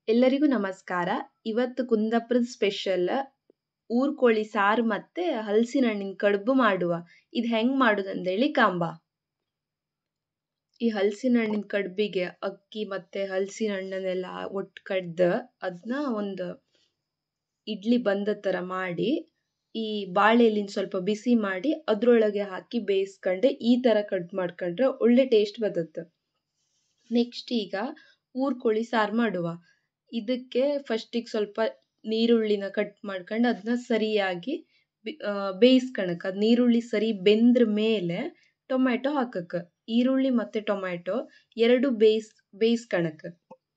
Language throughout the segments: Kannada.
ಎಲ್ಲರಿಗೂ ನಮಸ್ಕಾರ ಇವತ್ತು ಕುಂದಾಪುರದ ಸ್ಪೆಷಲ್ ಊರ್ ಕೋಳಿ ಸಾರು ಮತ್ತೆ ಹಲಸಿನ ಹಣ್ಣಿನ ಕಡುಬು ಮಾಡುವ ಇದು ಹೆಂಗ್ ಮಾಡುದಂದೇಳಿ ಕಾಂಬ ಈ ಹಲಸಿನ ಹಣ್ಣಿನ ಕಡುಬಿಗೆ ಅಕ್ಕಿ ಮತ್ತೆ ಹಲಸಿನ ಹಣ್ಣನ್ನೆಲ್ಲ ಒಟ್ಟು ಕಡ್ದು ಅದನ್ನ ಒಂದು ಇಡ್ಲಿ ಬಂದ ಥರ ಮಾಡಿ ಈ ಬಾಳೆ ಎಲೆನ ಸ್ವಲ್ಪ ಬಿಸಿ ಮಾಡಿ ಅದ್ರೊಳಗೆ ಹಾಕಿ ಬೇಯಿಸ್ಕೊಂಡೆ ಈ ಥರ ಕಟ್ ಮಾಡ್ಕೊಂಡ್ರೆ ಒಳ್ಳೆ ಟೇಸ್ಟ್ ಬರ್ತದೆ ನೆಕ್ಸ್ಟ್ ಈಗ ಊರ್ ಕೋಳಿ ಸಾರು ಮಾಡುವ ಇದಕ್ಕೆ ಫಸ್ಟಿಗೆ ಸ್ವಲ್ಪ ನೀರುಳ್ಳಿನ ಕಟ್ ಮಾಡ್ಕೊಂಡು ಅದನ್ನ ಸರಿಯಾಗಿ ಬೇಯಿಸ್ಕೊಳಕ್ ಅದು ನೀರುಳ್ಳಿ ಸರಿ ಬೆಂದ್ರ ಮೇಲೆ ಟೊಮ್ಯಾಟೊ ಹಾಕಕ್ಕೆ ಈರುಳ್ಳಿ ಮತ್ತು ಟೊಮ್ಯಾಟೊ ಎರಡು ಬೇಯಿಸ್ ಬೇಯಿಸ್ಕೊಳಕ್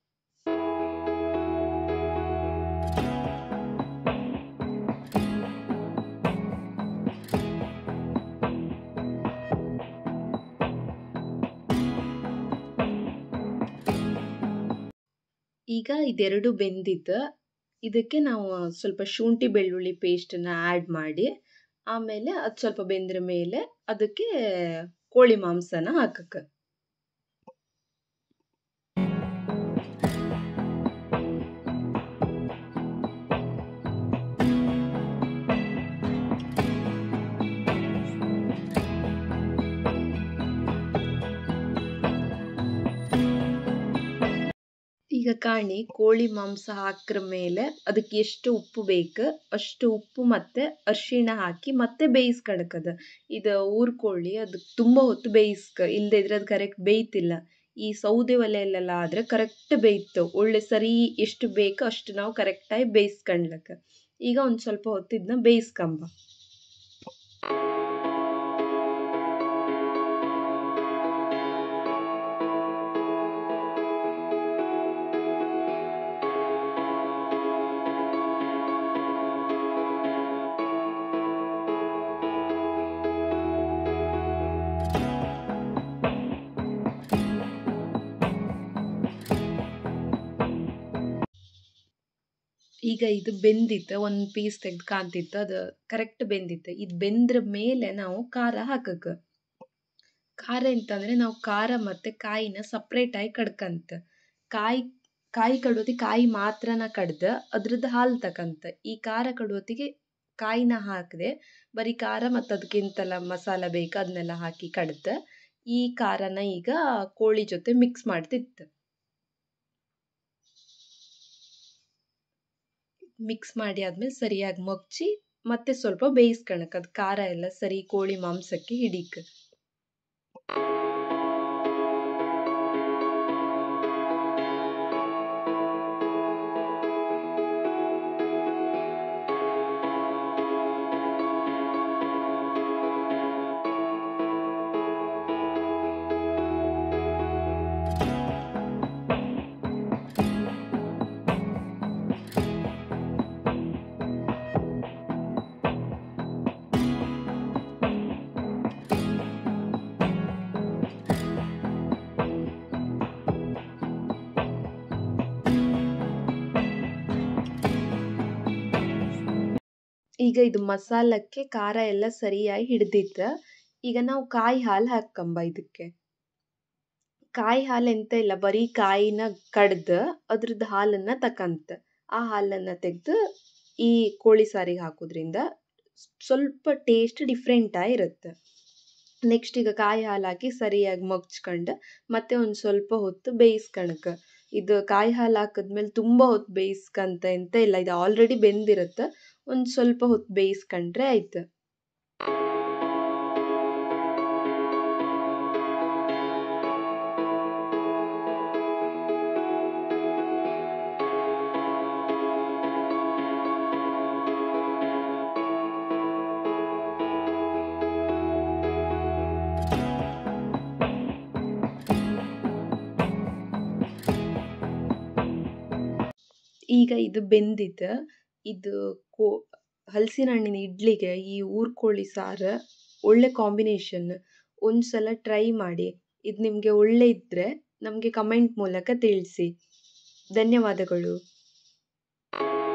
ಈಗ ಇದೆರಡು ಬೆಂದಿದ್ದು ಇದಕ್ಕೆ ನಾವು ಸ್ವಲ್ಪ ಶುಂಠಿ ಬೆಳ್ಳುಳ್ಳಿ ಪೇಸ್ಟನ್ನ ಆ್ಯಡ್ ಮಾಡಿ ಆಮೇಲೆ ಅದು ಸ್ವಲ್ಪ ಬೆಂದ್ರ ಮೇಲೆ ಅದಕ್ಕೆ ಕೋಳಿ ಮಾಂಸನ ಹಾಕಕ್ಕೆ ಈಗ ಕಾಣಿ ಕೋಳಿ ಮಾಂಸ ಹಾಕ್ರ ಮೇಲೆ ಅದಕ್ಕೆ ಎಷ್ಟು ಉಪ್ಪು ಬೇಕು ಅಷ್ಟು ಉಪ್ಪು ಮತ್ತೆ ಅರಿಶಿಣ ಹಾಕಿ ಮತ್ತೆ ಬೇಯಿಸ್ಕೊಳಕದ ಇದು ಊರ್ ಕೋಳಿ ಅದು ತುಂಬ ಹೊತ್ತು ಬೇಯಿಸ್ಕ ಇಲ್ಲದೆ ಇದ್ರೆ ಅದು ಕರೆಕ್ಟ್ ಬೇಯ್ತಿಲ್ಲ ಈ ಸೌದೆ ಒಲೆಯಲ್ಲೆಲ್ಲ ಆದರೆ ಕರೆಕ್ಟ್ ಬೇಯ್ತು ಒಳ್ಳೆ ಸರಿ ಎಷ್ಟು ಬೇಕೋ ಅಷ್ಟು ನಾವು ಕರೆಕ್ಟಾಗಿ ಬೇಯಿಸ್ಕೊಳ್ಲಕ್ಕ ಈಗ ಒಂದು ಸ್ವಲ್ಪ ಹೊತ್ತು ಇದನ್ನ ಬೇಯಿಸ್ಕೊಂಬ ಈಗ ಇದು ಬೆಂದಿತ್ತು ಒಂದು ಪೀಸ್ ತೆಗೆದು ಕಾಣ್ತಿತ್ತು ಅದು ಕರೆಕ್ಟ್ ಬೆಂದಿತ್ತು ಇದು ಬೆಂದ್ರ ಮೇಲೆ ನಾವು ಖಾರ ಹಾಕಕ್ಕೆ ಖಾರ ಎಂತಂದರೆ ನಾವು ಖಾರ ಮತ್ತು ಕಾಯಿನ ಸಪ್ರೇಟಾಗಿ ಕಡ್ಕಂತ ಕಾಯಿ ಕಾಯಿ ಕಡುವತ್ತಿಗೆ ಕಾಯಿ ಮಾತ್ರನ ಕಡ್ದು ಅದ್ರದ್ದು ಹಾಲು ತಕಂತ ಈ ಖಾರ ಕಡುವತ್ತಿಗೆ ಕಾಯಿನ ಹಾಕದೆ ಬರೀ ಖಾರ ಮತ್ತು ಅದಕ್ಕಿಂತೆಲ್ಲ ಮಸಾಲ ಬೇಕು ಅದನ್ನೆಲ್ಲ ಹಾಕಿ ಕಡ್ದು ಈ ಖಾರನ ಈಗ ಕೋಳಿ ಜೊತೆ ಮಿಕ್ಸ್ ಮಾಡ್ತಿತ್ತು ಮಿಕ್ಸ್ ಮಾಡಿ ಆದ್ಮೇಲೆ ಸರಿಯಾಗಿ ಮಗ್ಚಿ ಮತ್ತೆ ಸ್ವಲ್ಪ ಬೇಯಿಸ್ಕೊಳಕ್ ಅದು ಖಾರ ಎಲ್ಲ ಸರಿ ಕೋಳಿ ಮಾಂಸಕ್ಕೆ ಹಿಡಿಕ್ ಈಗ ಇದು ಮಸಾಲಕ್ಕೆ ಖಾರ ಎಲ್ಲ ಸರಿಯಾಗಿ ಹಿಡ್ದಿತ್ತು ಈಗ ನಾವು ಕಾಯಿ ಹಾಲು ಹಾಕಂಬ ಇದಕ್ಕೆ ಕಾಯಿ ಹಾಲು ಎಂತ ಇಲ್ಲ ಬರೀ ಕಾಯಿನ ಕಡ್ದು ಅದ್ರದ್ದು ಹಾಲನ್ನು ತಕಂತ ಆ ಹಾಲನ್ನು ತೆಗೆದು ಈ ಕೋಳಿ ಸಾರಿಗೆ ಹಾಕೋದ್ರಿಂದ ಸ್ವಲ್ಪ ಟೇಸ್ಟ್ ಡಿಫ್ರೆಂಟಾಗಿ ಇರುತ್ತೆ ನೆಕ್ಸ್ಟ್ ಈಗ ಕಾಯಿ ಹಾಲು ಹಾಕಿ ಸರಿಯಾಗಿ ಮಗ್ಚ್ಕೊಂಡು ಮತ್ತೆ ಒಂದು ಸ್ವಲ್ಪ ಹೊತ್ತು ಬೇಯಿಸ್ಕೊಳಕ್ಕೆ ಇದು ಕಾಯಿ ಹಾಲು ಹಾಕಿದ್ಮೇಲೆ ತುಂಬ ಹೊತ್ತು ಬೇಯಿಸ್ಕಂತ ಎಂತ ಇಲ್ಲ ಇದು ಆಲ್ರೆಡಿ ಬೆಂದಿರುತ್ತೆ ಒಂದು ಸ್ವಲ್ಪ ಹೊತ್ತು ಬೇಯಿಸ್ಕೊಂಡ್ರೆ ಆಯ್ತು ಈಗ ಇದು ಬೆಂದಿತ್ತು ಇದು ಕೋ ಹಲಸಿನ ಹಣ್ಣಿನ ಇಡ್ಲಿಗೆ ಈ ಊರ್ ಕೋಳಿ ಸಾರು ಒಳ್ಳೆ ಕಾಂಬಿನೇಷನ್ ಒಂದು ಸಲ ಟ್ರೈ ಮಾಡಿ ಇದು ನಿಮಗೆ ಒಳ್ಳೆ ಇದ್ದರೆ ನಮಗೆ ಕಮೆಂಟ್ ಮೂಲಕ ತಿಳಿಸಿ ಧನ್ಯವಾದಗಳು